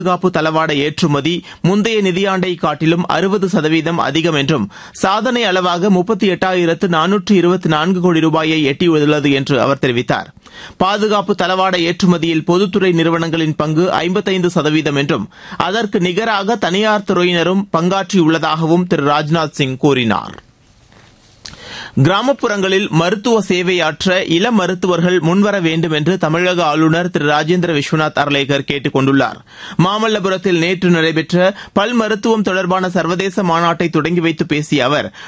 பாதுகாப்பு தளவாட ஏற்றுமதி முந்தைய நிதியாண்டை காட்டிலும் அறுபது சதவீதம் அதிகம் என்றும் சாதனை அளவாக முப்பத்தி எட்டாயிரத்து நானூற்று இருபத்தி நான்கு கோடி ரூபாயை எட்டியுள்ளது என்று அவர் தெரிவித்தார் பாதுகாப்பு தளவாட ஏற்றுமதியில் பொதுத்துறை நிறுவனங்களின் பங்கு ஐம்பத்தைந்து சதவீதம் என்றும் அதற்கு நிகராக தனியார் துறையினரும் பங்காற்றியுள்ளதாகவும் திரு ராஜ்நாத் சிங் கூறினார் கிராமப்புறங்களில் மருத்துவ சேவையாற்ற இளம் மருத்துவர்கள் முன்வர வேண்டும் என்று தமிழக ஆளுநர் திரு ராஜேந்திர விஸ்வநாத் அர்லேக்கர் கேட்டுக் கொண்டுள்ளார் மாமல்லபுரத்தில் நேற்று நடைபெற்ற பல் மருத்துவம் தொடர்பான சர்வதேச மாநாட்டை தொடங்கி வைத்து பேசிய அவர்